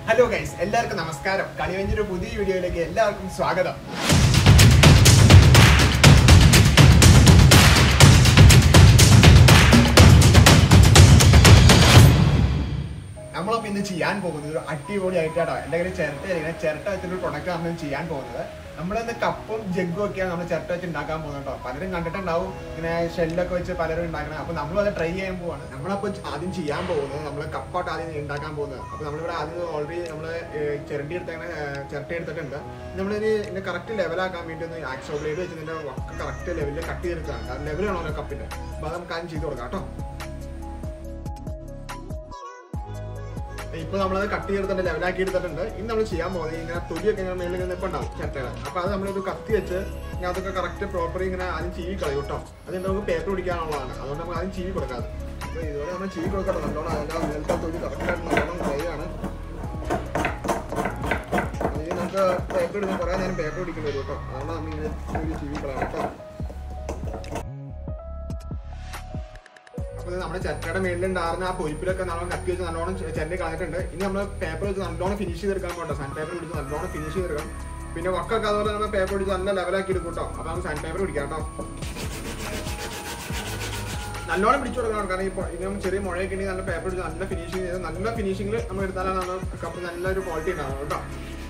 hello guys എല്ലാവർക്കും നമസ്കാരം കളിവഞ്ചിയുടെ പുതിയ വീഡിയോയിലേക്ക് എല്ലാവർക്കും സ്വാഗതം നമ്മളപ്പോ ഇന്ന് ചെയ്യാൻ പോകുന്നത് ഒരു അടിപൊളി ആയിട്ടാണോ എന്റെ കയ്യിൽ ചിരട്ട ഇങ്ങനെ ചിരട്ട വെച്ചൊരു പ്രൊഡക്റ്റ് ആണ് ചെയ്യാൻ പോകുന്നത് നമ്മളിന്ന് കപ്പും ജഗ്ഗും ഒക്കെയാണ് നമ്മൾ ചിരട്ട വെച്ച് ഉണ്ടാക്കാൻ പോകുന്നത് കേട്ടോ പലരും കണ്ടിട്ടുണ്ടാവും ഇങ്ങനെ ഷെല്ലൊക്കെ വെച്ച് പലരും ഉണ്ടാക്കണം അപ്പൊ നമ്മൾ അത് ട്രൈ ചെയ്യാൻ പോവാണ് നമ്മളപ്പോ ആദ്യം ചെയ്യാൻ പോകുന്നത് നമ്മൾ കപ്പാട്ട് ആദ്യം ഉണ്ടാക്കാൻ പോകുന്നത് അപ്പൊ നമ്മളിവിടെ ആദ്യം ഓൾറെഡി നമ്മൾ ചിരണ്ടി എടുത്തങ്ങനെ ചിരട്ട എടുത്തിട്ടുണ്ട് നമ്മളിനി ഇതിന്റെ കറക്റ്റ് ലെവലാക്കാൻ വേണ്ടി ഒന്ന് ആക്സോ ബ്ലേഡ് വെച്ച് ഇതിന്റെ കറക്റ്റ് ലെവലിൽ കട്ട് ചെയ്തെടുക്കുകയാണ് ലെവലാണോ കപ്പിന്റെ അപ്പൊ അത് നമുക്ക് ആദ്യം ചെയ്ത് കൊടുക്കാം കേട്ടോ ഇപ്പൊ നമ്മളത് കട്ട് ചെയ്തിട്ടുണ്ട് ലെവലാക്കി എടുത്തിട്ടുണ്ട് ഇനി നമ്മൾ ചെയ്യാൻ പോകുന്നത് ഇങ്ങനെ തൊലിയൊക്കെ ഇങ്ങനെ മേളിൽ ഇങ്ങനെ ഇപ്പൊ ഉണ്ടാവും ചട്ടകള് അപ്പൊ അത് നമ്മളൊരു കത്തി വെച്ച് ഇങ്ങനെ അതൊക്കെ കറക്റ്റ് പ്രോപ്പർ ഇങ്ങനെ ആദ്യം ചീവി കളയും കേട്ടോ അതിന് നമുക്ക് പേപ്പർ പിടിക്കാനുള്ളതാണ് അതുകൊണ്ട് നമുക്ക് ആദ്യം ചീവി കൊടുക്കാതെ അപ്പൊ ഇതുപോലെ നമ്മൾ ചീവി കൊടുക്കണം നല്ലോണം അതിന്റെ മേലത്തെ തൊലി കറക്റ്റായിട്ട് നല്ലോണം ഡ്രൈ ആണ് അതിന് നമുക്ക് പേപ്പർ ഇടുന്ന കുറെ നേരം പേപ്പർ പിടിക്കേണ്ടി വരും കേട്ടോ അതുകൊണ്ട് നമ്മൾ ഇങ്ങനെ തൊലി ചീവി കളയണം കേട്ടോ അപ്പൊ ഇത് നമ്മുടെ ചട്ടയുടെ മേളിലുണ്ടായിരുന്ന ആ പൊരിപ്പിലൊക്കെ നമ്മൾ കത്തി വെച്ച് നല്ലോണം ചെരണ്ടി കളഞ്ഞിട്ടുണ്ട് ഇനി നമ്മൾ പേപ്പർ വെച്ച് നല്ലോണം ഫിനിഷ് ചെയ്തെടുക്കാൻ പോട്ടെ സാൻഡ് പേപ്പർ പിടിച്ച് നല്ലോണം ഫിനിഷ് ചെയ്തെടുക്കാം പിന്നെ വക്കൊക്കെ അതുപോലെ നമ്മൾ പേപ്പർ പിടിച്ച് നല്ല ലെവലാക്കി എടുക്കും കേട്ടോ അപ്പൊ നമുക്ക് സാൻഡ് പേപ്പർ പിടിക്കാം കേട്ടോ നല്ലോണം പിടിച്ചു കൊടുക്കണം കാരണം ഇപ്പോൾ ഇനി നമ്മൾ ചെറിയ മുഴയൊക്കെ ഉണ്ടെങ്കിൽ നല്ല പേപ്പർ പിടിച്ച് നല്ല ഫിനിഷിങ് ചെയ്ത് നല്ല ഫിനിഷിംഗിൽ നമ്മൾ എടുത്താലാണ് നമ്മൾ കപ്പ് നല്ലൊരു ക്വാളിറ്റി ഉണ്ടാവും കേട്ടോ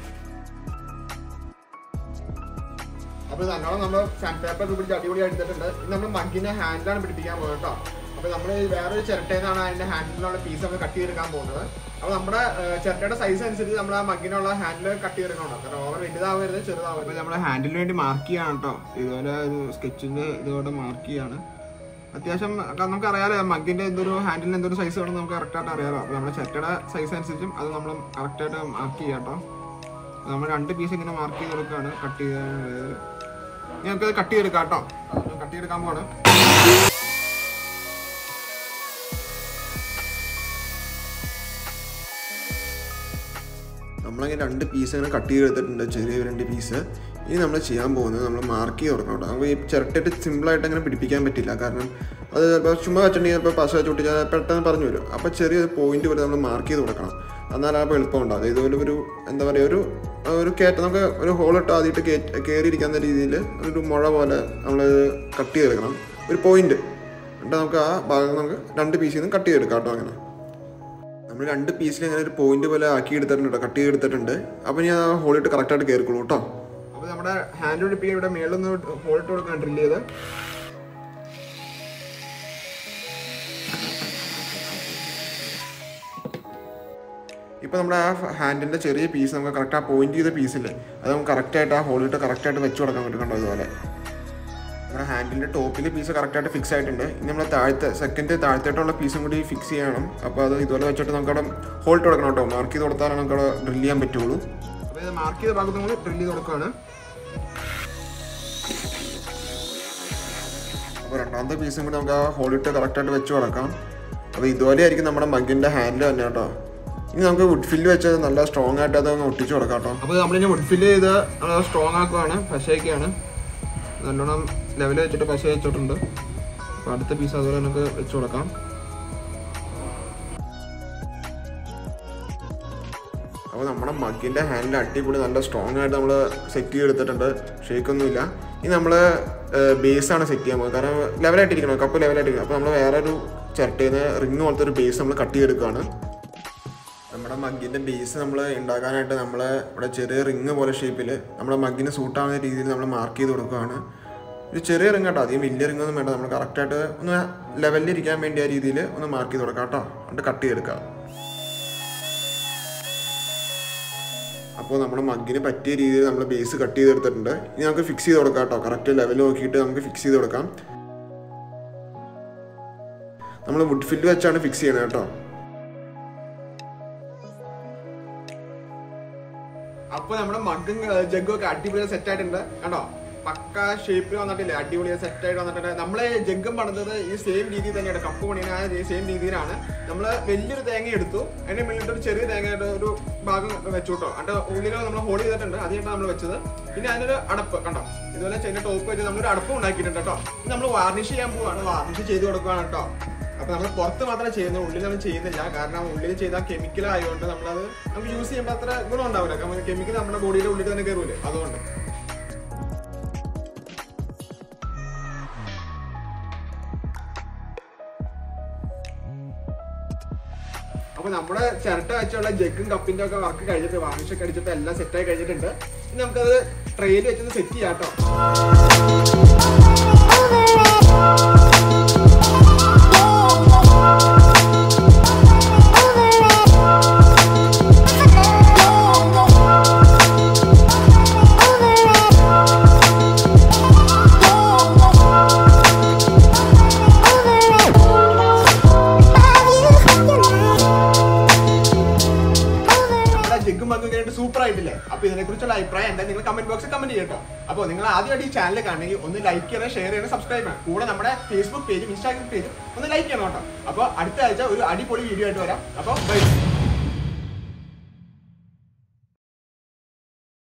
അപ്പൊ നല്ലോണം നമ്മൾ സാൻഡ് പേപ്പർ ഒക്കെ പിടിച്ച് അടിപൊളിയായി എടുത്തിട്ടുണ്ട് ഇനി നമ്മൾ മഗ്ഗിന്റെ ഹാൻഡിലാണ് പിടിപ്പിക്കാൻ പോകുന്നത് കേട്ടോ അപ്പൊ നമ്മൾ വേറൊരു ചിരട്ടയെന്നാണ് അതിന്റെ ഹാൻഡിലുള്ള പീസ് നമ്മൾ കട്ട് ചെയ്തെടുക്കാൻ പോകുന്നത് അപ്പൊ നമ്മുടെ ഏഹ്, ചിരട്ടയുടെ സൈസ് അനുസരിച്ച് നമ്മൾ ആ മഗ്ഗിനുള്ള ഹാൻഡിൽ കട്ട് ചെയ്തെടുക്കണം കാരണം ഓവർ വലുതാവരുത് ചെറുതാവരുത് നമ്മുടെ ഹാൻഡിലിന് വേണ്ടി മാർക്ക് ചെയ്യാണ് കേട്ടോ ഇതുപോലെ ഒരു സ്കെച്ചിന്റെ ഇതുപോലെ മാർക്ക് ചെയ്യാണ് അത്യാവശ്യം നമുക്ക് അറിയാലോ മഗ്ഗിന്റെ എന്തൊരു ഹാൻഡിലിന് എന്തൊരു സൈസ് വേണം നമുക്ക് കറക്റ്റ് ആയിട്ട് അറിയാലോ അപ്പൊ നമ്മുടെ ചിരട്ടയുടെ സൈസ് അനുസരിച്ചും അത് നമ്മൾ കറക്റ്റ് ആയിട്ട് മാർക്ക് ചെയ്യാം കേട്ടോ നമ്മൾ രണ്ട് പീസ് ഇങ്ങനെ മാർക്ക് ചെയ്ത് കൊടുക്കുകയാണ് കട്ട് ചെയ്യാൻ ഞങ്ങൾക്ക് കട്ട് ചെയ്തെടുക്കാം കേട്ടോ കട്ട് ചെയ്തെടുക്കാൻ പോവാണ് നമ്മളങ്ങനെ രണ്ട് പീസ് അങ്ങനെ കട്ട് ചെയ്തെടുത്തിട്ടുണ്ട് ചെറിയ രണ്ട് പീസ് ഇനി നമ്മൾ ചെയ്യാൻ പോകുന്നത് നമ്മൾ മാർക്ക് ചെയ്ത് കൊടുക്കണം കേട്ടോ നമുക്ക് ഈ ചിരട്ടിട്ട് സിമ്പിളായിട്ട് അങ്ങനെ പിടിപ്പിക്കാൻ പറ്റില്ല കാരണം അത് ചിലപ്പോൾ ചുമ്മാ വെച്ചിട്ടുണ്ടെങ്കിൽ ഇപ്പോൾ പശ ചുട്ടിച്ചാൽ പെട്ടെന്ന് പറഞ്ഞു വരും അപ്പോൾ ചെറിയൊരു പോയിന്റ് വരെ നമ്മൾ മാർക്ക് ചെയ്ത് കൊടുക്കണം എന്നാലും അപ്പോൾ എളുപ്പമുണ്ടാകും ഇതുപോലെ ഒരു എന്താ പറയുക ഒരു ഒരു കയറ്റ നമുക്ക് ഒരു ഹോളിട്ട് ആദ്യമായിട്ട് കയറ്റി കയറിയിരിക്കുന്ന രീതിയിൽ ഒരു മുഴ പോലെ നമ്മൾ കട്ട് ചെയ്തെടുക്കണം ഒരു പോയിന്റ് എന്നിട്ട് നമുക്ക് ആ ഭാഗം നമുക്ക് രണ്ട് പീസിൽ നിന്ന് കട്ട് ചെയ്തെടുക്കാം കേട്ടോ അങ്ങനെ നമ്മൾ രണ്ട് പീസിൽ ഇങ്ങനെ ഒരു പോയിന്റ് പോലെ ആക്കി എടുത്തിട്ടുണ്ട് കേട്ടോ കട്ട് ചെയ്തെടുത്തിട്ടുണ്ട് അപ്പോൾ ഞാൻ ഹോളിട്ട് കറക്റ്റായിട്ട് കയറിക്കോളൂ കേട്ടോ അപ്പൊ നമ്മുടെ ഹാൻഡ് പിടിപ്പിക്കാൻ ഇവിടെ മേളിലൊന്ന് ഹോൾട്ട് കൊടുക്കാൻ ഡ്രിൽ ചെയ്ത് ഇപ്പോൾ നമ്മുടെ ആ ഹാൻഡിൻ്റെ ചെറിയ പീസ് നമുക്ക് കറക്റ്റ് ആ പോയിന്റ് ചെയ്ത പീസില്ലേ അത് നമുക്ക് കറക്റ്റായിട്ട് ആ ഹോളിട്ട് കറക്റ്റായിട്ട് വെച്ച് കൊടുക്കാൻ പറ്റുന്നുണ്ടോ ഇതുപോലെ നമ്മുടെ ഹാൻഡിൻ്റെ ടോപ്പിൽ പീസ് കറക്റ്റായിട്ട് ഫിക്സ് ആയിട്ടുണ്ട് ഇനി നമ്മൾ താഴത്തെ സെക്കൻഡ് താഴത്തോട്ടുള്ള പീസും കൂടി ഫിക്സ് ചെയ്യണം അപ്പോൾ അത് ഇതുപോലെ വെച്ചിട്ട് നമുക്ക് അവിടെ ഹോൾട്ട് കൊടുക്കണം കേട്ടോ മാർക്ക് ചെയ്ത് കൊടുത്താലാണ് നമുക്ക് അവിടെ ഡ്രിൽ ചെയ്യാൻ പറ്റുള്ളൂ അപ്പൊ ഇത് മാർക്ക് ചെയ്ത ഭാഗത്ത് നമ്മൾ ഡ്രിൽ ചെയ്ത് കൊടുക്കുകയാണ് അപ്പോൾ രണ്ടാമത്തെ പീസും കൂടി നമുക്ക് ആ ഹോളിട്ട് കറക്റ്റായിട്ട് വെച്ച് കൊടുക്കാം അപ്പോൾ ഇതുപോലെ ആയിരിക്കും നമ്മുടെ മഗിൻ്റെ ഹാൻഡിൽ തന്നെ കേട്ടോ ഇനി നമുക്ക് വുഡ് ഫില്ല് വെച്ച് നല്ല സ്ട്രോങ് ആയിട്ട് അത് അങ്ങ് ഒട്ടിച്ച് കൊടുക്കാം കേട്ടോ അപ്പൊ നമ്മളിനി വുഡ് ഫില്ല് ചെയ്ത് സ്ട്രോങ് ആക്കുവാണ് പശയൊക്കെയാണ് നല്ലോണം ലെവൽ വെച്ചിട്ട് പശ വെച്ചിട്ടുണ്ട് അപ്പൊ അടുത്ത പീസ് അതുപോലെ നമുക്ക് വെച്ച് കൊടുക്കാം അപ്പോൾ നമ്മുടെ മഗിൻ്റെ ഹാൻഡിൽ അടിപൊളി നല്ല സ്ട്രോങ് ആയിട്ട് നമ്മൾ സെറ്റ് ചെയ്തെടുത്തിട്ടുണ്ട് ഷേക്കൊന്നുമില്ല ഇനി നമ്മൾ ബേസാണ് സെറ്റ് ചെയ്യാൻ പോകുന്നത് കാരണം ലെവലായിട്ടിരിക്കണം കപ്പ് ലെവലായിട്ടിരിക്കണം അപ്പോൾ നമ്മൾ വേറെ ഒരു ചിരട്ടയിൽ നിന്ന് റിങ് പോലത്തെ ഒരു ബേസ് നമ്മൾ കട്ട് ചെയ്തെടുക്കുകയാണ് നമ്മുടെ മഗ്ഗിൻ്റെ ബേസ് നമ്മൾ ഉണ്ടാക്കാനായിട്ട് നമ്മൾ ഇവിടെ ചെറിയ റിങ് പോലെ ഷേപ്പിൽ നമ്മുടെ മഗ്ഗിന് സൂട്ടാവുന്ന രീതിയിൽ നമ്മൾ മാർക്ക് ചെയ്ത് കൊടുക്കുകയാണ് ഒരു ചെറിയ റിങ് കേട്ടോ അധികം വലിയ റിങ് ഒന്നും വേണ്ട നമ്മൾ കറക്റ്റായിട്ട് ഒന്ന് ലെവലിൽ ഇരിക്കാൻ വേണ്ടി ആ രീതിയിൽ ഒന്ന് മാർക്ക് ചെയ്ത് കൊടുക്കാം കേട്ടോ എന്നിട്ട് കട്ട് ചെയ്തെടുക്കുക അപ്പോൾ നമ്മുടെ മഗ്ഗിന് പറ്റിയ രീതിയിൽ നമ്മൾ ബേസ് കട്ട് ചെയ്തെടുത്തിട്ടുണ്ട് ഇനി നമുക്ക് ഫിക്സ് ചെയ്ത് കൊടുക്കാം കേട്ടോ കറക്റ്റ് ലെവൽ നോക്കിയിട്ട് നമുക്ക് ഫിക്സ് ചെയ്ത് കൊടുക്കാം നമ്മൾ വുഡ് ഫില്ല് വെച്ചാണ് ഫിക്സ് ചെയ്യണത് കേട്ടോ അപ്പൊ നമ്മുടെ മഗ്ഗും ജഗ്ഗും ഒക്കെ അടിപൊളി സെറ്റ് ആയിട്ടുണ്ട് കണ്ടോ പക്ക ഷേപ്പിൽ വന്നിട്ടില്ലേ അടിപൊളി സെറ്റ് ആയിട്ട് വന്നിട്ടുണ്ട് നമ്മള് ജഗ്ഗും പണിതത് ഈ സെയിം രീതിയിൽ തന്നെയാണ് കപ്പ് പണിയുന്ന ആ സെയിം രീതിയിലാണ് നമ്മൾ വലിയൊരു തേങ്ങ എടുത്തു അതിന്റെ മുന്നിട്ട് ഒരു ചെറിയ തേങ്ങയുടെ ഒരു ഭാഗം വെച്ചു കേട്ടോ അതിന്റെ ഉള്ളിൽ നമ്മൾ ഹോൾ ചെയ്തിട്ടുണ്ട് അതിനാണ് നമ്മൾ വെച്ചത് പിന്നെ അതിനൊരു അടപ്പ് കണ്ടോ ഇതുപോലെ ചെറിയ ടോപ്പ് വെച്ച് നമ്മളൊരു അടപ്പ് ഉണ്ടാക്കിയിട്ടുണ്ട് കേട്ടോ നമ്മൾ വാർണിഷ് ചെയ്യാൻ പോവാണ് വാർണിഷ് ചെയ്ത് കൊടുക്കുകയാണ് കേട്ടോ അപ്പൊ അപ്പൊ നമ്മൾ പുറത്ത് മാത്രമേ ചെയ്യുന്നത് ഉള്ളിൽ നമ്മൾ ചെയ്യുന്നില്ല കാരണം ഉള്ളിൽ ചെയ്താൽ കെമിക്കൽ ആയതുകൊണ്ട് നമ്മളത് നമുക്ക് യൂസ് ചെയ്യുമ്പോൾ അത്ര ഗുണം ഉണ്ടാവില്ല കാരണം കെമിക്കൽ നമ്മുടെ ബോഡിയുടെ ഉള്ളിൽ തന്നെ കയറൂലേ അതുകൊണ്ട് അപ്പൊ നമ്മുടെ ചിരട്ട വെച്ചുള്ള ജഗും കപ്പിന്റെ ഒക്കെ വർക്ക് കഴിഞ്ഞിട്ട് വാർണിഷ് ഒക്കെ അടിച്ചിട്ട് എല്ലാം സെറ്റ് ആയി കഴിഞ്ഞിട്ടുണ്ട് ഇനി നമുക്കത് ട്രെയിൽ വെച്ചൊന്ന് സെറ്റ് ചെയ്യാം കേട്ടോ നമ്മുടെ ജഗും മഗ്ഗും കഴിഞ്ഞിട്ട് സൂപ്പർ ആയിട്ടില്ലേ അപ്പൊ ഇതിനെ കുറിച്ചുള്ള അഭിപ്രായം എന്താ നിങ്ങൾ കമന്റ് ബോക്സിൽ കമന്റ് ചെയ്യട്ടോ അപ്പോൾ നിങ്ങൾ ആദ്യമായിട്ട് ഈ ചാനൽ കാണണമെങ്കിൽ ഒന്ന് ലൈക്ക് ചെയ്യണം ഷെയർ ചെയ്യണം സബ്സ്ക്രൈബ് ചെയ്യണം കൂടെ നമ്മുടെ ഫേസ്ബുക്ക് പേജും ഇൻസ്റ്റാഗ്രാം പേജും ഒന്ന് ലൈക്ക് ചെയ്യണം കേട്ടോ അപ്പോൾ അടുത്ത ആഴ്ച ഒരു അടിപൊളി വീഡിയോ ആയിട്ട് വരാം അപ്പോൾ ബൈ